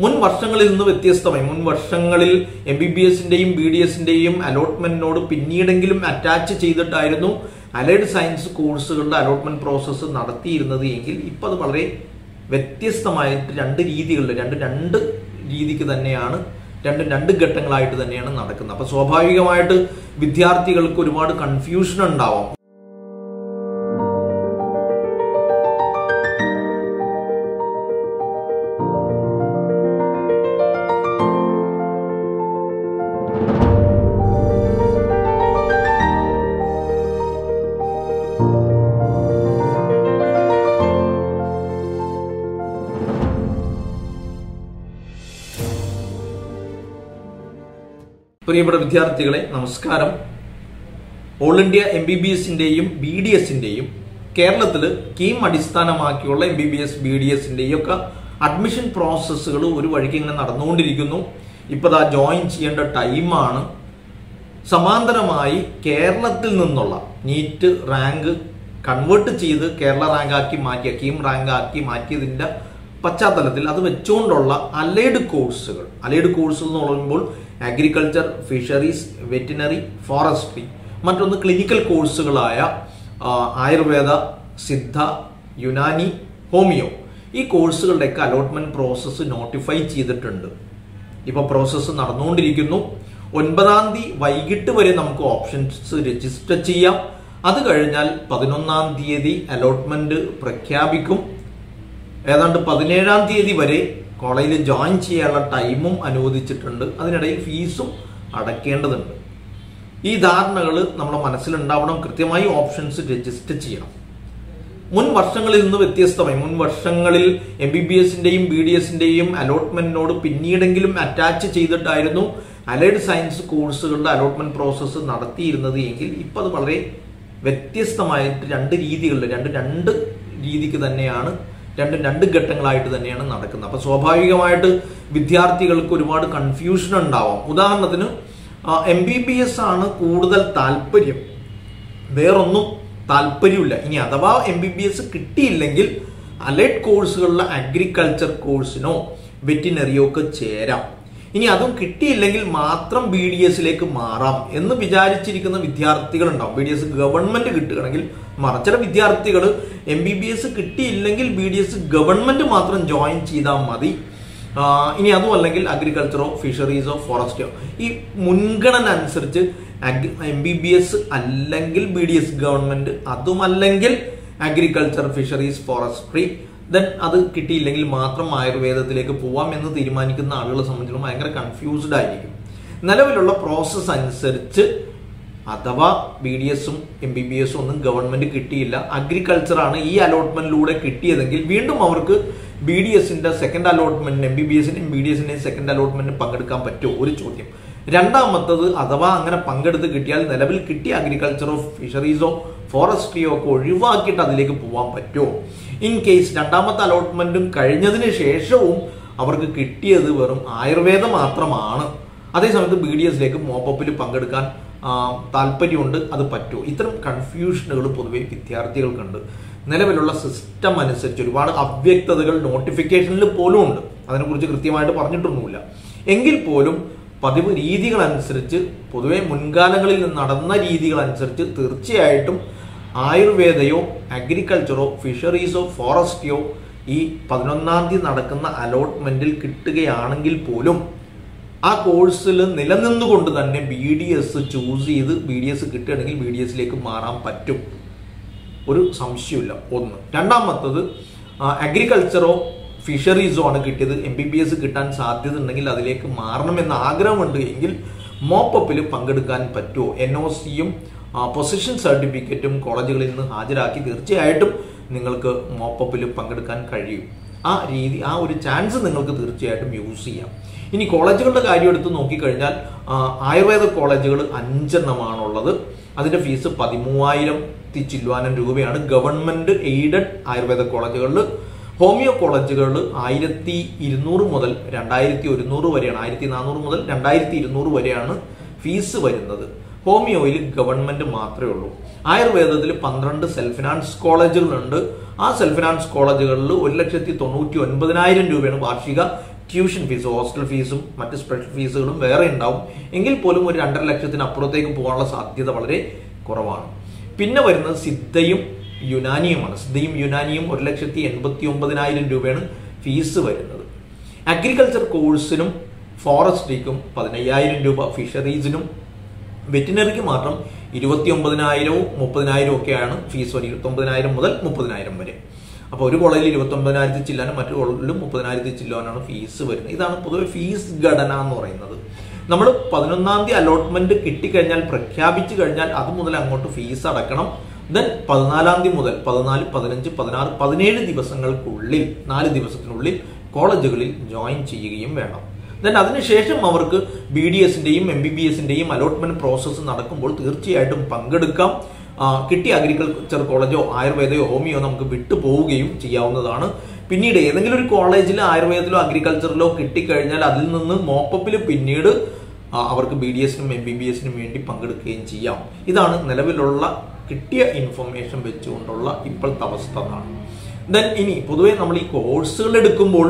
മുൻ വർഷങ്ങളിൽ നിന്ന് വ്യത്യസ്തമായി മുൻ വർഷങ്ങളിൽ എം ബി ബി എസിന്റെയും ബി ഡി എസിന്റെയും അലോട്ട്മെന്റിനോട് പിന്നീടെങ്കിലും അറ്റാച്ച് ചെയ്തിട്ടായിരുന്നു അലൈഡ് സയൻസ് കോഴ്സുകളുടെ അലോട്ട്മെന്റ് പ്രോസസ്സ് നടത്തിയിരുന്നത് എങ്കിൽ ഇപ്പൊ അത് വളരെ വ്യത്യസ്തമായിട്ട് രണ്ട് രീതികളിൽ രണ്ട് രണ്ട് രീതിക്ക് തന്നെയാണ് രണ്ട് രണ്ട് ഘട്ടങ്ങളായിട്ട് തന്നെയാണ് നടക്കുന്നത് അപ്പൊ സ്വാഭാവികമായിട്ട് വിദ്യാർത്ഥികൾക്ക് ഒരുപാട് കൺഫ്യൂഷൻ ഉണ്ടാവാം പ്രിയപ്പെട്ട വിദ്യാർത്ഥികളെ നമസ്കാരം all India M B B എസിന്റെയും ബി ഡി എസിന്റെയും കേരളത്തിൽ കീം അടിസ്ഥാനമാക്കിയുള്ള M B B S B D എസിന്റെയും ഒക്കെ അഡ്മിഷൻ പ്രോസസ്സുകൾ ഒരു വഴിക്ക് ഇങ്ങനെ നടന്നുകൊണ്ടിരിക്കുന്നു ഇപ്പൊ ദാ ജോയിൻ ചെയ്യേണ്ട ടൈമാണ് സമാന്തരമായി കേരളത്തിൽ നിന്നുള്ള നീറ്റ് റാങ്ക് കൺവേർട്ട് ചെയ്ത് കേരള റാങ്ക് ആക്കി മാറ്റിയ കീം റാങ്ക് ആക്കി മാറ്റിയതിന്റെ പശ്ചാത്തലത്തിൽ അത് വെച്ചുകൊണ്ടുള്ള അലൈഡ് കോഴ്സുകൾ അലൈഡ് കോഴ്സുകൾ എന്ന് പറയുമ്പോൾ അഗ്രികൾച്ചർ ഫിഷറീസ് വെറ്റിനറി ഫോറസ്ട്രി മറ്റൊന്ന് ക്ലിനിക്കൽ കോഴ്സുകളായ ആ, ആയുർവേദ സിദ്ധ യുനാനി ഹോമിയോ ഈ കോഴ്സുകളുടെയൊക്കെ അലോട്ട്മെന്റ് പ്രോസസ്സ് നോട്ടിഫൈ ചെയ്തിട്ടുണ്ട് ഇപ്പൊ പ്രോസസ്സ് നടന്നുകൊണ്ടിരിക്കുന്നു ഒൻപതാം തീയതി വൈകിട്ട് വരെ നമുക്ക് ഓപ്ഷൻസ് രജിസ്റ്റർ ചെയ്യാം അത് കഴിഞ്ഞാൽ പതിനൊന്നാം തീയതി അലോട്ട്മെന്റ് പ്രഖ്യാപിക്കും ഏതാണ്ട് പതിനേഴാം തീയതി വരെ കോളേജിൽ ജോയിൻ ചെയ്യാനുള്ള ടൈമും അനുവദിച്ചിട്ടുണ്ട് അതിനിടയിൽ ഫീസും അടയ്ക്കേണ്ടതുണ്ട് ഈ ധാരണകൾ നമ്മുടെ മനസ്സിലുണ്ടാവണം കൃത്യമായി ഓപ്ഷൻസ് രജിസ്റ്റർ ചെയ്യണം മുൻ വർഷങ്ങളിൽ നിന്ന് വ്യത്യസ്തമായി മുൻ വർഷങ്ങളിൽ എം ബി ബി എസിന്റെയും ബി ഡി എസിന്റെയും അലോട്ട്മെന്റിനോട് പിന്നീടെങ്കിലും അറ്റാച്ച് ചെയ്തിട്ടായിരുന്നു അലൈഡ് സയൻസ് കോഴ്സുകളുടെ അലോട്ട്മെന്റ് പ്രോസസ്സ് നടത്തിയിരുന്നത് എങ്കിൽ ഇപ്പൊ അത് വളരെ വ്യത്യസ്തമായിട്ട് രണ്ട് രീതികളിൽ രണ്ട് രണ്ട് രീതിക്ക് തന്നെയാണ് രണ്ട് രണ്ട് ഘട്ടങ്ങളായിട്ട് തന്നെയാണ് നടക്കുന്നത് അപ്പൊ സ്വാഭാവികമായിട്ട് വിദ്യാർത്ഥികൾക്ക് ഒരുപാട് കൺഫ്യൂഷൻ ഉണ്ടാവാം ഉദാഹരണത്തിന് എം ബി ബി എസ് ആണ് കൂടുതൽ താല്പര്യം വേറൊന്നും താല്പര്യമില്ല ഇനി അഥവാ എം ബി ബി എസ് കിട്ടിയില്ലെങ്കിൽ അലൈഡ് കോഴ്സുകളിലെ അഗ്രികൾച്ചർ കോഴ്സിനോ വെറ്റിനറിയോ ഒക്കെ ചേരാം ഇനി അതും കിട്ടിയില്ലെങ്കിൽ മാത്രം ബി ഡി എസിലേക്ക് മാറാം എന്ന് വിചാരിച്ചിരിക്കുന്ന വിദ്യാർത്ഥികൾ ഉണ്ടാവും ബി ഡി എസ് ഗവൺമെന്റ് കിട്ടുകയാണെങ്കിൽ മാറാം ചില വിദ്യാർത്ഥികൾ എം ബി ബി എസ് കിട്ടിയില്ലെങ്കിൽ ബി ഡി എസ് ഗവൺമെന്റ് മാത്രം ജോയിൻ ചെയ്താൽ മതി ആ, ഇനി അതും അല്ലെങ്കിൽ അഗ്രികൾച്ചറോ ഫിഷറീസോ ഫോറസ്റ്റോ ഈ മുൻഗണന അനുസരിച്ച് എം ബി ബി എസ് അല്ലെങ്കിൽ ബി ഡി എസ് ഗവൺമെന്റ് അതുമല്ലെങ്കിൽ അഗ്രികൾച്ചർ ഫിഷറീസ് ഫോറസ്ട്രി ദെൻ അത് കിട്ടിയില്ലെങ്കിൽ മാത്രം ആയുർവേദത്തിലേക്ക് പോവാം എന്ന് തീരുമാനിക്കുന്ന ആളുകളെ സംബന്ധിച്ചിടത്തോളം ഭയങ്കര കൺഫ്യൂസ്ഡ് ആയിരിക്കും നിലവിലുള്ള പ്രോസസ്സ് അനുസരിച്ച് അഥവാ ബി ഡി എസും എം ബി ബി എസും ഒന്നും ഗവൺമെന്റ് കിട്ടിയില്ല അഗ്രികൾച്ചർ ആണ് ഈ അലോട്ട്മെന്റിലൂടെ കിട്ടിയതെങ്കിൽ വീണ്ടും അവർക്ക് ബി ഡി എസിന്റെ സെക്കൻഡ് അലോട്ട്മെന്റിന് എം ബി ബി എസിന്റെയും ബി ഡി എസിന്റെയും സെക്കൻഡ് അലോട്ട്മെന്റിന് പങ്കെടുക്കാൻ പറ്റുമോ ഒരു ചോദ്യം രണ്ടാമത്തത് അഥവാ അങ്ങനെ പങ്കെടുത്ത് കിട്ടിയാൽ നിലവിൽ കിട്ടിയ അഗ്രികൾച്ചറോ ഫിഷറീസോ ഫോറസ്ട്രിയോ ഒക്കെ ഒഴിവാക്കിയിട്ട് അതിലേക്ക് പോകാൻ പറ്റുമോ ഇൻ കേസ് രണ്ടാമത്തെ അലോട്ട്മെന്റും കഴിഞ്ഞതിന് ശേഷവും അവർക്ക് കിട്ടിയത് വെറും ആയുർവേദം മാത്രമാണ് അതേസമയത്ത് ബി ഡി എസിലേക്ക് മോപ്പപ്പിൽ പങ്കെടുക്കാൻ ആ, താല്പര്യമുണ്ട് അത് പറ്റുമോ ഇത്തരം കൺഫ്യൂഷനുകൾ പൊതുവെ വിദ്യാർത്ഥികൾക്കുണ്ട് നിലവിലുള്ള സിസ്റ്റം അനുസരിച്ച് ഒരുപാട് അവ്യക്തതകൾ നോട്ടിഫിക്കേഷനിൽ പോലും ഉണ്ട് അതിനെക്കുറിച്ച് കൃത്യമായിട്ട് പറഞ്ഞിട്ടൊന്നുമില്ല എങ്കിൽ പോലും പതിവ് രീതികൾ അനുസരിച്ച് പൊതുവെ മുൻകാലങ്ങളിൽ നടന്ന രീതികൾ അനുസരിച്ച് തീർച്ചയായിട്ടും ആയുർവേദയോ അഗ്രികൾച്ചറോ ഫിഷറീസോ ഫോറസ്റ്റിയോ ഈ പതിനൊന്നാം തീയതി നടക്കുന്ന അലോട്ട്മെന്റിൽ കിട്ടുകയാണെങ്കിൽ പോലും ആ കോഴ്സിൽ നിലനിന്നുകൊണ്ട് തന്നെ ബി ഡി എസ് ചൂസ് ചെയ്ത് ബി ഡി എസ് കിട്ടുകയാണെങ്കിൽ ബി ഡി എസിലേക്ക് മാറാൻ പറ്റും ഒരു സംശയമില്ല ഒന്ന് രണ്ടാമത്തത് അഗ്രികൾച്ചറോ ഫിഷറീസോ ആണ് കിട്ടിയത് എം ബി ബി എസ് കിട്ടാൻ സാധ്യത ഉണ്ടെങ്കിൽ അതിലേക്ക് മാറണമെന്ന് ആഗ്രഹമുണ്ട് എങ്കിൽ മോപ്പപ്പിൽ പങ്കെടുക്കാൻ പറ്റുമോ എൻ ഒ സിയും പൊസിഷൻ സർട്ടിഫിക്കറ്റും കോളേജുകളിൽ നിന്ന് ഹാജരാക്കി തീർച്ചയായിട്ടും നിങ്ങൾക്ക് മോപ്പപ്പിൽ പങ്കെടുക്കാൻ കഴിയും ആ രീതി ആ ഒരു ചാൻസ് നിങ്ങൾക്ക് തീർച്ചയായിട്ടും യൂസ് ചെയ്യാം ഇനി കോളേജുകളുടെ കാര്യം എടുത്ത് നോക്കിക്കഴിഞ്ഞാൽ ആ, ആയുർവേദ കോളേജുകൾ അഞ്ചെണ്ണമാണുള്ളത് അതിന്റെ ഫീസ് പതിമൂവായിരത്തി ചില്ലുവാനം രൂപയാണ് ഗവൺമെന്റ് എയ്ഡഡ് ആയുർവേദ കോളേജുകളിൽ ഹോമിയോ കോളേജുകളിൽ ആയിരത്തി ഇരുന്നൂറ് മുതൽ രണ്ടായിരത്തി ഒരുന്നൂറ് വരെയാണ് ആയിരത്തി നാനൂറ് മുതൽ രണ്ടായിരത്തി ഇരുന്നൂറ് വരെയാണ് ഫീസ് വരുന്നത് ഹോമിയോയിൽ ഗവൺമെന്റ് മാത്രമേ ഉള്ളൂ ആയുർവേദത്തിൽ പന്ത്രണ്ട് സെൽഫ് ഫിനാൻസ് കോളേജുകളുണ്ട് ആ സെൽഫ് ഫിനാൻസ് കോളേജുകളിൽ ഒരു ലക്ഷത്തി തൊണ്ണൂറ്റി ഒൻപതിനായിരം രൂപയാണ് വാർഷിക ട്യൂഷൻ ഫീസ് ഹോസ്റ്റൽ ഫീസും മറ്റ് സ്പെഷ്യൽ ഫീസുകളും വേറെ ഉണ്ടാവും എങ്കിൽ പോലും ഒരു രണ്ടര ലക്ഷത്തിന് അപ്പുറത്തേക്ക് പോകാനുള്ള സാധ്യത വളരെ കുറവാണ് പിന്നെ വരുന്നത് സിദ്ധയും യുനാനിയുമാണ് സിദ്ധയും യുനാനിയും ഒരു ലക്ഷത്തി എൺപത്തി ഒമ്പതിനായിരം രൂപയാണ് ഫീസ് വരുന്നത് അഗ്രികൾച്ചർ കോഴ്സിനും ഫോറസ്ട്രിക്കും പതിനയ്യായിരം രൂപ ഫിഷറീസിനും വെറ്റിനറിക്ക് മാത്രം ഇരുപത്തി ഒമ്പതിനായിരവും മുപ്പതിനായിരവും ഒക്കെയാണ് ഫീസ് വരെ ഇരുപത്തി ഒമ്പതിനായിരം മുതൽ മുപ്പതിനായിരം വരെ അപ്പോൾ ഒരു കോളേജിൽ ഇരുപത്തി ഒമ്പതിനായിരത്തി ചില്ലാനും മറ്റു കോളേജിലും മുപ്പതിനായിരത്തി ചില്ലാനാണ് ഫീസ് വരുന്നത് ഇതാണ് പൊതുവെ ഫീസ് ഘടന എന്ന് പറയുന്നത് നമ്മൾ പതിനൊന്നാം തീയതി അലോട്ട്മെന്റ് കിട്ടിക്കഴിഞ്ഞാൽ പ്രഖ്യാപിച്ചു കഴിഞ്ഞാൽ അത് മുതൽ അങ്ങോട്ട് ഫീസ് അടക്കണം ദെൻ പതിനാലാം തീയതി മുതൽ പതിനാല് പതിനഞ്ച് പതിനാറ് പതിനേഴ് ദിവസങ്ങൾക്കുള്ളിൽ നാല് ദിവസത്തിനുള്ളിൽ കോളേജുകളിൽ ജോയിൻ ചെയ്യുകയും വേണം ദെൻ അതിനുശേഷം അവർക്ക് ബി ഡി എസിന്റെയും എം ബി ബി എസിന്റെയും അലോട്ട്മെന്റ് പ്രോസസ്സ് നടക്കുമ്പോൾ തീർച്ചയായിട്ടും പങ്കെടുക്കാം ആ, കിട്ടിയ അഗ്രികൾച്ചർ കോളേജോ ആയുർവേദയോ ഹോമിയോ നമുക്ക് വിട്ടു പോവുകയും ചെയ്യാവുന്നതാണ് പിന്നീട് ഏതെങ്കിലും ഒരു കോളേജിൽ ആയുർവേദത്തിലോ അഗ്രികൾച്ചറിലോ കിട്ടിക്കഴിഞ്ഞാൽ അതിൽ നിന്ന് മോപ്പപ്പിൽ പിന്നീട് ആ, അവർക്ക് ബി ഡി എസിനും എം ബി ബി എസിനും വേണ്ടി പങ്കെടുക്കുകയും ചെയ്യാം ഇതാണ് നിലവിലുള്ള കിട്ടിയ ഇൻഫർമേഷൻ വെച്ചുകൊണ്ടുള്ള ഇപ്പോഴത്തെ അവസ്ഥ എന്നാണ് ദെൻ ഇനി പൊതുവെ നമ്മൾ ഈ കോഴ്സുകൾ എടുക്കുമ്പോൾ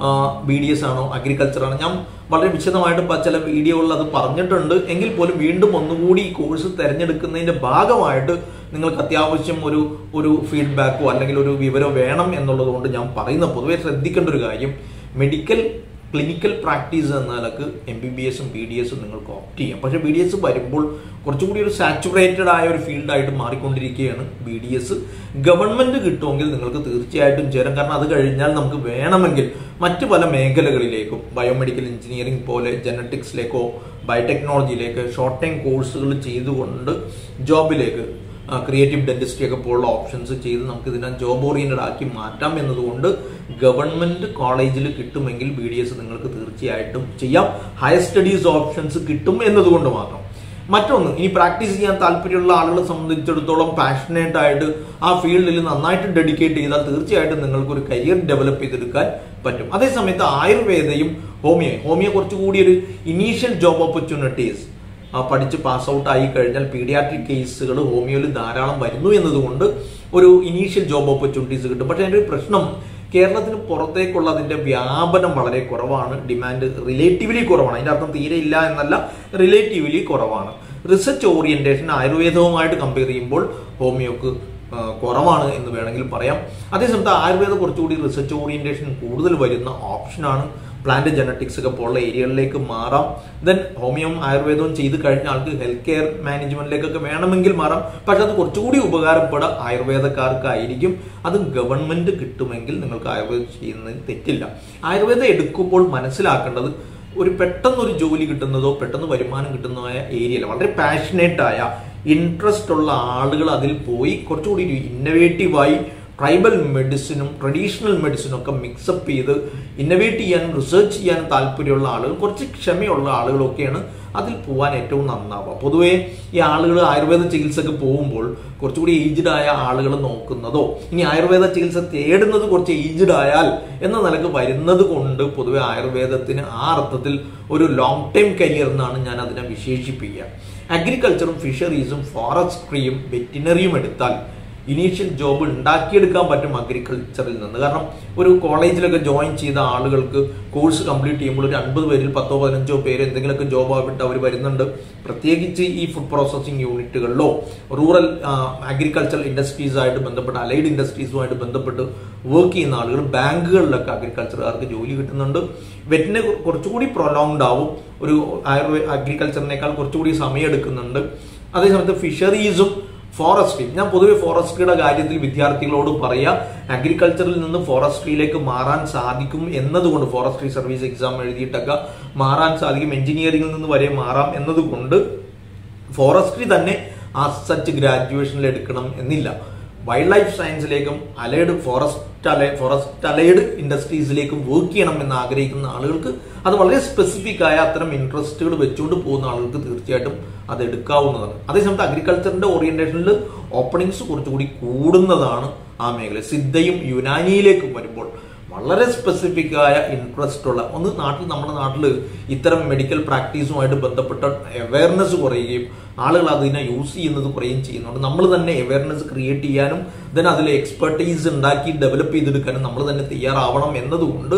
ബി ഡി എസ് ആണോ അഗ്രികൾച്ചർ ആണോ ഞാൻ വളരെ വിശദമായിട്ട് പ- ചില വീഡിയോകളിൽ അത് പറഞ്ഞിട്ടുണ്ട് എങ്കിൽ പോലും വീണ്ടും ഒന്നുകൂടി ഈ കോഴ്സ് തിരഞ്ഞെടുക്കുന്നതിന്റെ ഭാഗമായിട്ട് നിങ്ങൾക്ക് അത്യാവശ്യം ഒരു ഒരു ഫീഡ്ബാക്കോ അല്ലെങ്കിൽ ഒരു വിവരം വേണം എന്നുള്ളത് കൊണ്ട് ഞാൻ പറയുന്ന പൊതുവെ ശ്രദ്ധിക്കേണ്ട ഒരു കാര്യം മെഡിക്കൽ ക്ലിനിക്കൽ പ്രാക്ടീസ് എന്ന നിലക്ക് എം ബി ബി എസും ബി ഡി എസും നിങ്ങൾക്ക് ഓപ്റ്റ് ചെയ്യാം പക്ഷേ ബി ഡി എസ് വരുമ്പോൾ കുറച്ചുകൂടി ഒരു സാച്ചുറേറ്റഡ് ആയ ഒരു ഫീൽഡായിട്ട് മാറിക്കൊണ്ടിരിക്കുകയാണ് ബി ഡി എസ് ഗവൺമെന്റ് കിട്ടുമെങ്കിൽ നിങ്ങൾക്ക് തീർച്ചയായിട്ടും ചേരാം കാരണം അത് കഴിഞ്ഞാൽ നമുക്ക് വേണമെങ്കിൽ മറ്റു പല മേഖലകളിലേക്കും ബയോമെഡിക്കൽ എഞ്ചിനീയറിംഗ് പോലെ ജനറ്റിക്സിലേക്കോ ബയോടെക്നോളജിയിലേക്ക് ഷോർട്ട് ടൈം കോഴ്സുകൾ ചെയ്തുകൊണ്ട് ജോബിലേക്ക് ക്രിയേറ്റീവ് ഡെന്റിസ്ട്രി ഒക്കെ പോലുള്ള ഓപ്ഷൻസ് ചെയ്ത് നമുക്ക് ഇതിനെ ജോബ് ഓറിയന്റഡ് ആക്കി മാറ്റാം എന്നതുകൊണ്ട് ഗവൺമെന്റ് കോളേജിൽ കിട്ടുമെങ്കിൽ ബി ഡി എസ് നിങ്ങൾക്ക് തീർച്ചയായിട്ടും ചെയ്യാം ഹയർ സ്റ്റഡീസ് ഓപ്ഷൻസ് കിട്ടും എന്നതുകൊണ്ട് മാത്രം മറ്റൊന്ന് ഇനി പ്രാക്ടീസ് ചെയ്യാൻ താല്പര്യമുള്ള ആളുകളെ സംബന്ധിച്ചിടത്തോളം പാഷനേറ്റ് ആയിട്ട് ആ ഫീൽഡിൽ നന്നായിട്ട് ഡെഡിക്കേറ്റ് ചെയ്താൽ തീർച്ചയായിട്ടും നിങ്ങൾക്ക് ഒരു കരിയർ ഡെവലപ്പ് ചെയ്തെടുക്കാൻ പറ്റും അതേസമയത്ത് ആയുർവേദയും ഹോമിയോ ഹോമിയോ കുറച്ചുകൂടി ഒരു ഇനീഷ്യൽ ജോബ് ഓപ്പർച്യൂണിറ്റീസ് ആ പഠിച്ച് പാസ് ഔട്ട് ആയി കഴിഞ്ഞാൽ പീഡിയാട്രിക് കേസുകൾ ഹോമിയോയിൽ ധാരാളം വരുന്നു എന്നതുകൊണ്ട് ഒരു ഇനീഷ്യൽ ജോബ് ഓപ്പർച്യൂണിറ്റീസ് കിട്ടും പക്ഷേ അതിൻ്റെ ഒരു പ്രശ്നം കേരളത്തിന് പുറത്തേക്കുള്ള അതിന്റെ വ്യാപനം വളരെ കുറവാണ് ഡിമാൻഡ് റിലേറ്റീവ്ലി കുറവാണ് അതിന്റെ അർത്ഥം തീരെ ഇല്ല എന്നല്ല റിലേറ്റീവ്ലി കുറവാണ് റിസർച്ച് ഓറിയന്റേഷൻ ആയുർവേദവുമായിട്ട് കമ്പയർ ചെയ്യുമ്പോൾ ഹോമിയോക്ക് ആ, കുറവാണ് എന്ന് വേണമെങ്കിൽ പറയാം അതേസമയത്ത് ആയുർവേദം കുറച്ചുകൂടി റിസർച്ച് ഓറിയന്റേഷൻ കൂടുതൽ വരുന്ന ഓപ്ഷനാണ് പ്ലാന്റ് ജനറ്റിക്സ് ഒക്കെ പോലുള്ള ഏരിയകളിലേക്ക് മാറാം ദെൻ ഹോമിയോയും ആയുർവേദവും ചെയ്ത് കഴിഞ്ഞ ആൾക്ക് ഹെൽത്ത് കെയർ മാനേജ്മെന്റിലേക്കൊക്കെ വേണമെങ്കിൽ മാറാം പക്ഷെ അത് കുറച്ചുകൂടി ഉപകാരപ്പെടാ ആയുർവേദക്കാർക്കായിരിക്കും അത് ഗവൺമെന്റ് കിട്ടുമെങ്കിൽ നിങ്ങൾക്ക് ആയുർവേദം ചെയ്യുന്നതിൽ തെറ്റില്ല ആയുർവേദം എടുക്കുമ്പോൾ മനസ്സിലാക്കേണ്ടത് ഒരു പെട്ടെന്ന് ഒരു ജോലി കിട്ടുന്നതോ പെട്ടെന്ന് വരുമാനം കിട്ടുന്നതായ ഏരിയയിൽ വളരെ പാഷനേറ്റ് ആയ ഇൻട്രസ്റ്റ് ഉള്ള ആളുകൾ അതിൽ പോയി കുറച്ചുകൂടി ഒരു ഇന്നവേറ്റീവായി ട്രൈബൽ മെഡിസിനും ട്രഡീഷണൽ മെഡിസിനും ഒക്കെ മിക്സപ്പ് ചെയ്ത് ഇന്നവേറ്റ് ചെയ്യാനും റിസർച്ച് ചെയ്യാനും താല്പര്യമുള്ള ആളുകൾ കുറച്ച് ക്ഷമയുള്ള ആളുകളൊക്കെയാണ് അതിൽ പോകാൻ ഏറ്റവും നന്നാവുക പൊതുവേ ഈ ആളുകൾ ആയുർവേദ ചികിത്സക്ക് പോകുമ്പോൾ കുറച്ചുകൂടി ഏജ്ഡ് ആയ ആളുകൾ നോക്കുന്നതോ ഇനി ആയുർവേദ ചികിത്സ തേടുന്നത് കുറച്ച് ഏജ്ഡ് ആയാൽ എന്ന നിലക്ക് വരുന്നത് കൊണ്ട് പൊതുവെ ആയുർവേദത്തിന് ആ അർത്ഥത്തിൽ ഒരു ലോങ് ടൈം കരിയർ എന്നാണ് ഞാൻ അതിനെ വിശേഷിപ്പിക്കുക അഗ്രികൾച്ചറും ഫിഷറീസും ഫോറസ്ട്രിയും വെറ്റിനറിയും എടുത്താൽ ഇനീഷ്യൽ ജോബ് ഉണ്ടാക്കിയെടുക്കാൻ പറ്റും അഗ്രികൾച്ചറിൽ നിന്ന് കാരണം ഒരു കോളേജിലൊക്കെ ജോയിൻ ചെയ്ത ആളുകൾക്ക് കോഴ്സ് കംപ്ലീറ്റ് ചെയ്യുമ്പോൾ ഒരു അൻപത് പേരിൽ പത്തോ പതിനഞ്ചോ പേര് എന്തെങ്കിലുമൊക്കെ ജോബ് ആയിട്ട് അവർ വരുന്നുണ്ട് പ്രത്യേകിച്ച് ഈ ഫുഡ് പ്രോസസ്സിംഗ് യൂണിറ്റുകളിലോ റൂറൽ അഗ്രികൾച്ചറൽ ഇൻഡസ്ട്രീസ് ആയിട്ട് ബന്ധപ്പെട്ട് അലൈഡ് ഇൻഡസ്ട്രീസുമായിട്ട് ബന്ധപ്പെട്ട് വർക്ക് ചെയ്യുന്ന ആളുകൾ ബാങ്കുകളിലൊക്കെ അഗ്രികൾച്ചറുകാർക്ക് ജോലി കിട്ടുന്നുണ്ട് വെറ്റിന് കുറച്ചുകൂടി പ്രൊലോങ്ഡ് ആവും ഒരു ആയുർവേദ അഗ്രികൾച്ചറിനേക്കാൾ കുറച്ചുകൂടി സമയം എടുക്കുന്നുണ്ട് അതേസമയത്ത് ഫിഷറീസും ഫോറസ്ട്രി ഞാൻ പൊതുവെ ഫോറസ്ട്രിയുടെ കാര്യത്തിൽ വിദ്യാർത്ഥികളോട് പറയാ അഗ്രികൾച്ചറിൽ നിന്ന് ഫോറസ്ട്രിയിലേക്ക് മാറാൻ സാധിക്കും എന്നതുകൊണ്ട് ഫോറസ്ട്രി സർവീസ് എക്സാം എഴുതിയിട്ടൊക്കെ മാറാൻ സാധിക്കും എഞ്ചിനീയറിംഗിൽ നിന്ന് വരെ മാറാം എന്നതുകൊണ്ട് ഫോറസ്ട്രി തന്നെ ആ സച്ച് ഗ്രാജുവേഷനിൽ എടുക്കണം എന്നില്ല വൈൽഡ് ലൈഫ് സയൻസിലേക്കും അലൈഡ് ഫോറസ്റ്റ് അലൈ ഫോറസ്റ്റ് അലൈഡ് ഇൻഡസ്ട്രീസിലേക്കും വർക്ക് ചെയ്യണം എന്ന് ആഗ്രഹിക്കുന്ന ആളുകൾക്ക് അത് വളരെ സ്പെസിഫിക് ആയ അത്തരം ഇൻട്രസ്റ്റുകൾ വെച്ചുകൊണ്ട് പോകുന്ന ആളുകൾക്ക് തീർച്ചയായിട്ടും അത് എടുക്കാവുന്നതാണ് അതേസമയത്ത് അഗ്രികൾച്ചറിന്റെ ഓറിയന്റേഷനിൽ ഓപ്പണിങ്സ് കുറച്ചുകൂടി കൂടുന്നതാണ് ആ മേഖല സിദ്ധയും യുനാനിയിലേക്കും വരുമ്പോൾ വളരെ സ്പെസിഫിക് ആയ ഇൻട്രസ്റ്റ് ഉള്ള ഒന്ന് നാട്ടിൽ നമ്മുടെ നാട്ടിൽ ഇത്തരം മെഡിക്കൽ പ്രാക്ടീസുമായിട്ട് ബന്ധപ്പെട്ട അവയർനെസ് കുറയുകയും ആളുകൾ അതിനെ യൂസ് ചെയ്യുന്നത് കുറയുകയും ചെയ്യുന്നുണ്ട് നമ്മൾ തന്നെ അവയർനെസ് ക്രിയേറ്റ് ചെയ്യാനും ദെൻ അതിൽ എക്സ്പെർട്ടീസ് ഉണ്ടാക്കി ഡെവലപ്പ് ചെയ്തെടുക്കാനും നമ്മൾ തന്നെ തയ്യാറാവണം എന്നതുകൊണ്ട്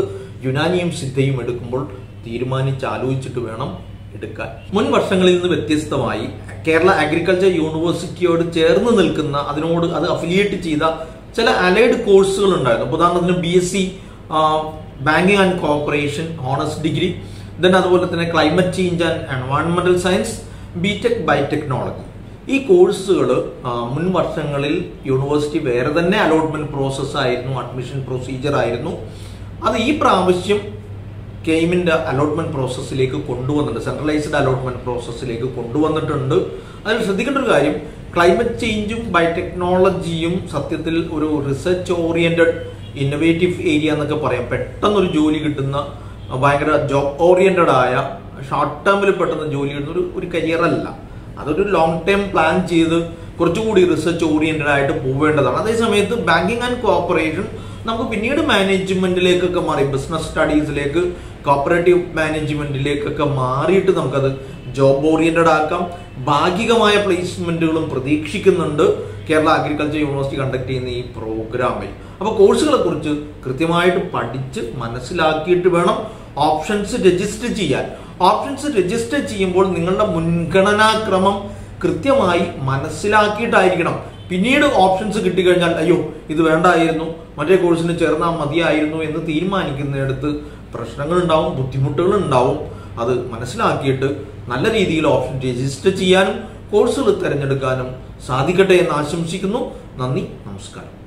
യുനാനിയും സിദ്ധയും എടുക്കുമ്പോൾ തീരുമാനിച്ച് ആലോചിച്ചിട്ട് വേണം എടുക്കാൻ മുൻ വർഷങ്ങളിൽ നിന്ന് വ്യത്യസ്തമായി കേരള അഗ്രികൾച്ചർ യൂണിവേഴ്സിറ്റിയോട് ചേർന്ന് നിൽക്കുന്ന അതിനോട് അത് അഫിലിയേറ്റ് ചെയ്ത ചില അലൈഡ് കോഴ്സുകൾ ഉണ്ടായിരുന്നു ഇപ്പൊ ഉദാഹരണത്തിന് B S C banking and corporation honours degree then അതുപോലെ തന്നെ ക്ലൈമറ്റ് ചേഞ്ച് ആൻഡ് എൻവയോൺമെന്റൽ സയൻസ് ബിടെക് ബയോടെക്നോളജി ഈ കോഴ്സുകൾ മുൻ വർഷങ്ങളിൽ യൂണിവേഴ്സിറ്റി വേറെ തന്നെ അലോട്ട്മെന്റ് പ്രോസസ് ആയിരുന്നു അഡ്മിഷൻ പ്രൊസീജിയർ ആയിരുന്നു അത് ഈ പ്രാവശ്യം കെയിമിന്റെ അലോട്ട്മെന്റ് പ്രോസസ്സിലേക്ക് കൊണ്ടുവന്നിട്ടുണ്ട് സെൻട്രലൈസ്ഡ് അലോട്ട്മെന്റ് പ്രോസസ്സിലേക്ക് കൊണ്ടുവന്നിട്ടുണ്ട് അതിൽ ശ്രദ്ധിക്കേണ്ട ഒരു കാര്യം ക്ലൈമറ്റ് ചേഞ്ചും ബയോടെക്നോളജിയും സത്യത്തിൽ ഒരു റിസർച്ച് ഓറിയന്റഡ് ഇന്നോവേറ്റീവ് ഏരിയ എന്നൊക്കെ പറയാം പെട്ടെന്നൊരു ജോലി കിട്ടുന്ന ഭയങ്കര ജോബ് ഓറിയന്റഡ് ആയ ഷോർട്ട് ടേമിൽ പെട്ടെന്ന് ജോലി കിട്ടുന്ന ഒരു ഒരു കരിയർ അല്ല അതൊരു ലോങ് ടേം പ്ലാൻ ചെയ്ത് കുറച്ചുകൂടി റിസർച്ച് ഓറിയന്റഡ് ആയിട്ട് പോവേണ്ടതാണ് അതേ സമയത്ത് ബാങ്കിങ് ആൻഡ് കോർപ്പറേഷൻ നമുക്ക് പിന്നീട് മാനേജ്മെന്റിലേക്കൊക്കെ മാറി ബിസിനസ് സ്റ്റഡീസിലേക്ക് കോപ്പറേറ്റീവ് മാനേജ്മെന്റിലേക്കൊക്കെ മാറിയിട്ട് നമുക്കത് ജോബ് ഓറിയന്റഡ് ആക്കാം ഭാഗികമായ പ്ലേസ്മെന്റുകളും പ്രതീക്ഷിക്കുന്നുണ്ട് കേരള അഗ്രികൾച്ചർ യൂണിവേഴ്സിറ്റി കണ്ടക്ട് ചെയ്യുന്ന ഈ പ്രോഗ്രാമിൽ അപ്പോൾ കോഴ്സുകളെ കുറിച്ച് കൃത്യമായിട്ട് പഠിച്ച് മനസ്സിലാക്കിയിട്ട് വേണം ഓപ്ഷൻസ് രജിസ്റ്റർ ചെയ്യാൻ ഓപ്ഷൻസ് രജിസ്റ്റർ ചെയ്യുമ്പോൾ നിങ്ങളുടെ മുൻഗണനാക്രമം കൃത്യമായി മനസ്സിലാക്കിയിട്ടായിരിക്കണം പിന്നീട് ഓപ്ഷൻസ് കിട്ടിക്കഴിഞ്ഞാൽ അയ്യോ ഇത് വേണ്ടായിരുന്നു മറ്റേ കോഴ്സിന് ചേർന്നാൽ മതിയായിരുന്നു എന്ന് തീരുമാനിക്കുന്നിടത്ത് പ്രശ്നങ്ങൾ ഉണ്ടാവും ബുദ്ധിമുട്ടുകൾ ഉണ്ടാവും അത് മനസ്സിലാക്കിയിട്ട് നല്ല രീതിയിൽ ഓപ്ഷൻ രജിസ്റ്റർ ചെയ്യാനും കോഴ്സുകൾ തിരഞ്ഞെടുക്കാനും സാധിക്കട്ടെ എന്ന് ആശംസിക്കുന്നു നന്ദി നമസ്കാരം